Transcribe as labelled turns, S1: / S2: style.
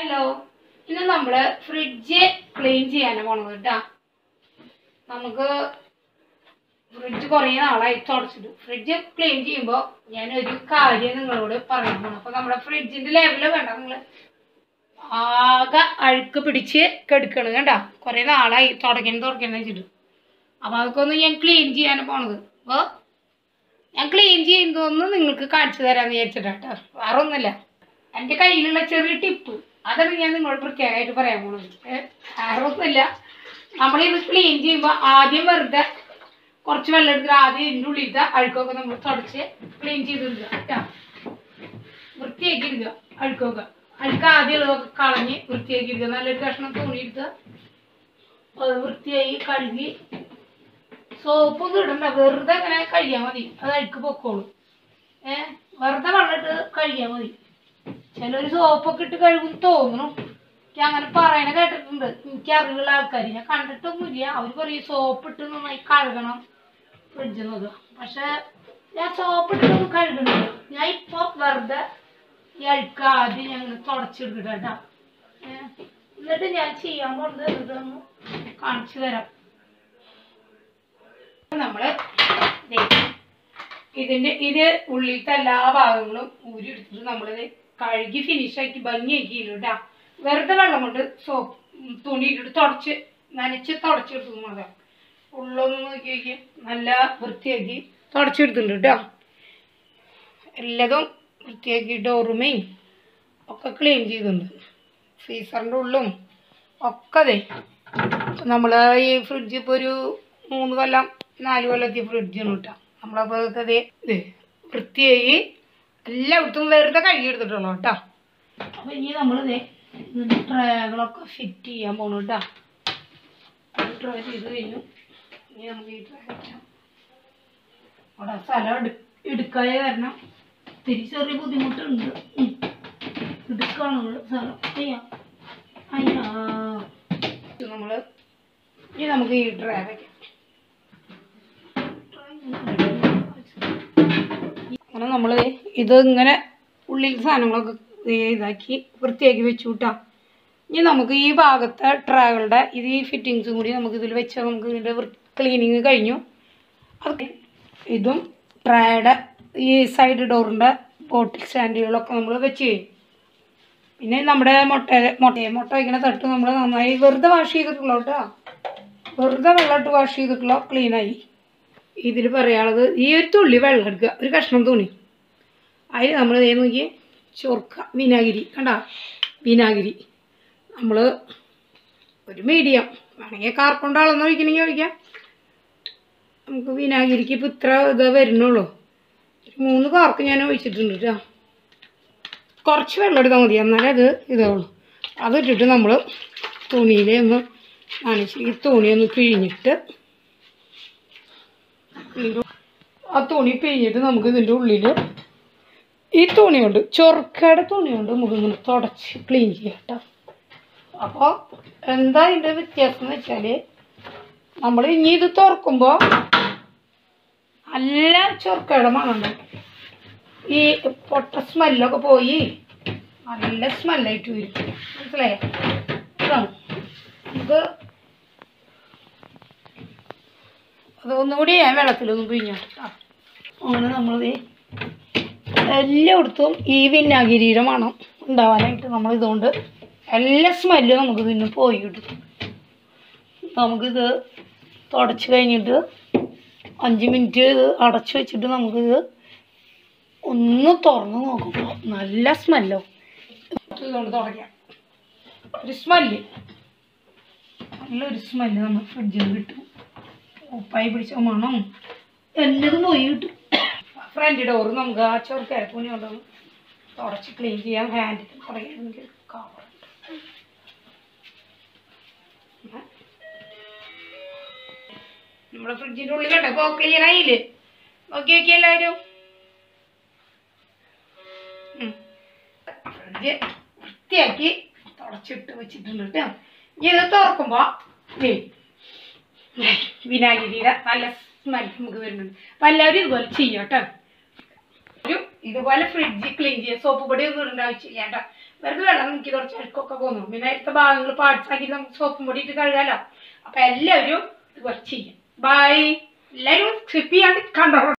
S1: Hello ഇന്ന് നമ്മള് fridge clean ചെയ്യാനാണ് പോണത് കേട്ടാ നമുക്ക് ഫ്രിഡ്ജ് കുറേ നാളായി തുടച്ചിട്ടു ഫ്രിഡ്ജ് ക്ലീൻ ചെയ്യുമ്പോൾ ഞാനൊരു കാര്യം നിങ്ങളോട് പറയാൻ പോണം അപ്പൊ നമ്മുടെ ഫ്രിഡ്ജിന്റെ ലെവല് വേണ്ട നിങ്ങൾ ആകെ അഴുക്ക് പിടിച്ച് കെടുക്കണം കണ്ട കുറേ നാളായി തുടക്കണം തുടക്കണം വെച്ചിട്ട് അപ്പൊ അതൊക്കെ ഒന്ന് ഞാൻ ക്ലീൻ ചെയ്യാനാണ് പോണത് അപ്പോൾ ഞാൻ ക്ലീൻ ചെയ്യുന്നതൊന്ന് നിങ്ങൾക്ക് കാണിച്ചു തരാമെന്ന് വിചാരിച്ചിട്ടാട്ടോ വേറെ ഒന്നുമില്ല എൻ്റെ കയ്യിലുള്ള ചെറിയ ടിപ്പ് അതാണ് ഞാൻ നിങ്ങളോട് പ്രത്യേകമായിട്ട് പറയാൻ പോണത് ഏ, വേറെ ഒന്നുമില്ല നമ്മളിത് ക്ലീൻ ചെയ്യുമ്പോൾ ആദ്യം വെറുതെ കുറച്ച് വെള്ളം എടുത്തിട്ട് ആദ്യം ഇതിൻ്റെ ഉള്ളിലത്തെ അഴുക്കൊക്കെ നമ്മൾ തുടച്ച് ക്ലീൻ ചെയ്തെടുക്കുക കേട്ടോ വൃത്തിയാക്കി എടുക്കുക അഴുക്കൊക്കെ അഴുക്ക് ആദ്യം ഉള്ളതൊക്കെ കളഞ്ഞ് വൃത്തിയാക്കി എടുക്കുക നല്ലൊരു കഷ്ണം തുണി എടുത്ത് അത് വൃത്തിയായി കഴുകി സോപ്പൊന്നും ഇടണ്ട വെറുതെ അങ്ങനെ കഴിയാൻ മതി അത് അഴുക്ക് പൊക്കോളും ഏ വെറുതെ വെള്ളമിട്ട് കഴിയാൻ മതി ചിലർ സോപ്പൊക്കെ ഇട്ട് കഴുകും തോന്നുന്നു എനിക്ക് അങ്ങനെ പറയണ കേട്ടിട്ടുണ്ട് എനിക്ക് അറിവുള്ള ആൾക്കാർ ഞാൻ കണ്ടിട്ടൊന്നുമില്ല അവർ പറയും സോപ്പ് ഇട്ട് നന്നായി കഴുകണം ഫ്രിഡ്ജ് നോക്കുക പക്ഷെ ഞാൻ സോപ്പ് ഇട്ടൊന്നും കഴുകണില്ല ഞാൻ ഇപ്പൊ വെറുതെ ഈ അഴുക്ക് ആദ്യം ഞങ്ങൾ തുടച്ചെടുക്കട്ടെ കേട്ടോ ഏ, എന്നിട്ട് ഞാൻ ചെയ്യാൻ പോകുന്നത് ഇതൊന്ന് കാണിച്ചു തരാം നമ്മള് ദേ ഇതിന്റെ ഇത് ഉള്ളിലത്തെ എല്ലാ ഭാഗങ്ങളും ഊരി എടുത്തിട്ട് നമ്മളിത് കഴുകി ഫിനിഷാക്കി ഭംഗിയാക്കി കേട്ടാ വെറുതെ വെള്ളം കൊണ്ട് സോപ്പ് തുണി ഇട്ടിട്ട് തുടച്ച് നനച്ച് തുടച്ചെടുത്തു മതി ഉള്ളൊന്ന് നോക്കി നോക്കി നല്ല വൃത്തിയാക്കി തുടച്ചെടുത്തിട്ടുണ്ട് കേട്ടോ എല്ലാതും വൃത്തിയാക്കി ഡോറുമേയും ഒക്കെ ക്ലീൻ ചെയ്തിട്ടുണ്ട് ഫ്രീസറിൻ്റെ ഉള്ളും ഒക്കെ അതെ നമ്മൾ ഈ ഫ്രിഡ്ജ് ഇപ്പോൾ ഒരു മൂന്ന് കൊല്ലം നാല് കൊല്ലത്തെ ഫ്രിഡ്ജാണ് കേട്ടോ നമ്മളപ്പോൾ അതൊക്കെ ദേ ഇത് വൃത്തിയായി എല്ലായിടത്തും വെറുതെ കഴുകിയെടുത്തിട്ടുള്ളൂ കേട്ടോ അപ്പോൾ ഇനി നമ്മൾ ദേ ഇതിൻ്റെ ട്രേകളൊക്കെ ഫിറ്റ് ചെയ്യാൻ പോകണം കേട്ടോ ട്രേ ചെയ്ത് കഴിഞ്ഞു ഇനി നമുക്ക് ഈ ട്രേ വെക്കാം അവിടെ സ്ഥലം എടു എടുക്കാതെ കാരണം ഇത്തിരി ചെറിയ ബുദ്ധിമുട്ടുണ്ട് ഉം. എടുക്കാനുള്ള സ്ഥലം അയ്യാ അയ്യാ നമ്മൾ ഇനി നമുക്ക് ഈ ട്രേ വെക്കാം അങ്ങനെ നമ്മൾ ഇത് ഇങ്ങനെ ഉള്ളിൽ സാധനങ്ങളൊക്കെ ദേ ഇതാക്കി വൃത്തിയാക്കി വെച്ചു കൂട്ടാം ഇനി നമുക്ക് ഈ ഭാഗത്തെ ട്രേകളുടെ ഇത് ഈ ഫിറ്റിങ്സും കൂടി നമുക്ക് ഇതിൽ വെച്ചാൽ നമുക്ക് ഇതിൻ്റെ ക്ലീനിങ് കഴിഞ്ഞു അത് ഇതും ട്രേയുടെ ഈ സൈഡ് ഡോറിൻ്റെ ബോട്ടിൽ സ്റ്റാൻഡുകളൊക്കെ നമ്മൾ വെച്ച് കഴിഞ്ഞു പിന്നെ നമ്മുടെ മുട്ട മുട്ട മുട്ട വയ്ക്കണ തട്ട് നമ്മൾ നന്നായി വെറുതെ വാഷ് ചെയ്തിട്ടുള്ളൂ കേട്ടോ വെറുതെ വെള്ളമിട്ട് വാഷ് ചെയ്തിട്ടുള്ള ക്ലീനായി ഇതിൽ പറയാനുള്ളത് ഈ ഒരു തുള്ളി വെള്ളം എടുക്കുക ഒരു കഷ്ണം തുണി അതിൽ നമ്മൾ ഇതേ നോക്കി ചൊറുക്ക വിനാഗിരി കണ്ട വിനാഗിരി നമ്മൾ ഒരു മീഡിയം വേണമെങ്കിൽ കാർക്കൊണ്ട് അളന്ന് ഒഴിക്കണമെങ്കിൽ ഒഴിക്കാം നമുക്ക് വിനാഗിരിക്ക് ഇപ്പോൾ ഇത്ര ഇതേ വരുന്നുള്ളൂ ഒരു മൂന്ന് കാർക്ക് ഞാൻ ഒഴിച്ചിട്ടുണ്ട് കേട്ടോ കുറച്ച് വെള്ളം എടുത്താൽ മതി എന്നാലേ അത് ഇതാവുള്ളൂ അതിട്ടിട്ട് നമ്മൾ തുണിയിൽ ഒന്ന് നനച്ച് ഈ തുണി ഒന്ന് പിഴിഞ്ഞിട്ട് ഇതിൻ്റെ ആ തുണി പിഴിഞ്ഞിട്ട് നമുക്ക് ഇതിൻ്റെ ഉള്ളിൽ ഈ തുണി കൊണ്ട് ചൊറുക്കയുടെ തുണി കൊണ്ട് നമുക്ക് ഇങ്ങനെ തുടച്ച് ക്ലീൻ ചെയ്യാം കേട്ടോ അപ്പോൾ എന്താ ഇതിൻ്റെ വ്യത്യാസം എന്ന് വെച്ചാൽ നമ്മൾ ഇനി ഇത് തുറക്കുമ്പോൾ നല്ല ചൊറുക്കയുടെ മണമുണ്ട് ഈ പൊട്ട സ്മെല്ലൊക്കെ പോയി നല്ല സ്മെല്ലായിട്ട് വരും മനസ്സിലായോ ഇതാണ് നമുക്ക് അത് ഒന്നുകൂടി ഞാൻ വെള്ളത്തിലൊന്ന് പിഴിഞ്ഞോട്ടാ അങ്ങനെ നമ്മളത് എല്ലായിടത്തും ഈ വിനാഗിരിയുടെ മണം ഉണ്ടാവാനായിട്ട് നമ്മൾ ഇതുകൊണ്ട് എല്ലാ സ്മെല്ലും നമുക്ക് ഇതിന് പോയി കിട്ടും നമുക്കിത് തുടച്ച് കഴിഞ്ഞിട്ട് അഞ്ച് മിനിറ്റ് ഇത് അടച്ചു വെച്ചിട്ട് നമുക്കിത് ഒന്ന് തുറന്ന് നോക്കുമ്പോൾ നല്ല സ്മെല്ലോ ഇതുകൊണ്ട് തുടയ്ക്കാം ഒരു സ്മെല്ല് നല്ലൊരു സ്മെല്ല് നമ്മൾ ഫ്രിഡ്ജിൽ നിന്ന് കിട്ടും ഉപ്പായി പിടിച്ച മണം എന്നതും പോയി കിട്ടും ഫ്രണ്ട് ഡോറ് നമുക്ക് ആ ചെറുക്കര തുണി കൊണ്ടൊന്ന് തുടച്ച് ക്ലീൻ ചെയ്യാൻ ഹാൻഡിൽ പറയുകയാണെങ്കിൽ കവറുണ്ട് നമ്മുടെ ഫ്രിഡ്ജിൻ്റെ ഉള്ളിൽ കേട്ടോ ഇപ്പോൾ ക്ലിയർ ആയില്ലേ നോക്കി നോക്കി എല്ലാവരും ഉം. ഫ്രിഡ്ജ് വൃത്തിയാക്കി തുടച്ചിട്ട് വെച്ചിട്ടുണ്ട് കേട്ടോ ഇനി ഇത് തുറക്കുമ്പോൾ ദേ വിനാഗിരിയുടെ നല്ല സ്മെൽ നമുക്ക് വരുന്നുണ്ട് അപ്പം എല്ലാവരും ഇതുപോലെ ചെയ്യാം കേട്ടോ ഒരു ഇതുപോലെ ഫ്രിഡ്ജ് ക്ലീൻ ചെയ്യുക സോപ്പ് പൊടി ഒന്നും ഇടേണ്ട ആവശ്യമില്ല കേട്ടോ വെറുതെ വെള്ളം നോക്കി കുറച്ച് അഴുക്കൊക്കെ പോന്നു പിന്നെ അടുത്ത ഭാഗങ്ങൾ പാർട്സ് ആക്കി നമുക്ക് സോപ്പും പൊടി ഇട്ട് കഴുകാലോ അപ്പൊ എല്ലാവരും ഇത് കുറച്ച് ചെയ്യും ബൈ എല്ലാവരും സ്കിപ്പ് ചെയ്യാണ്ട് കണ്ടോ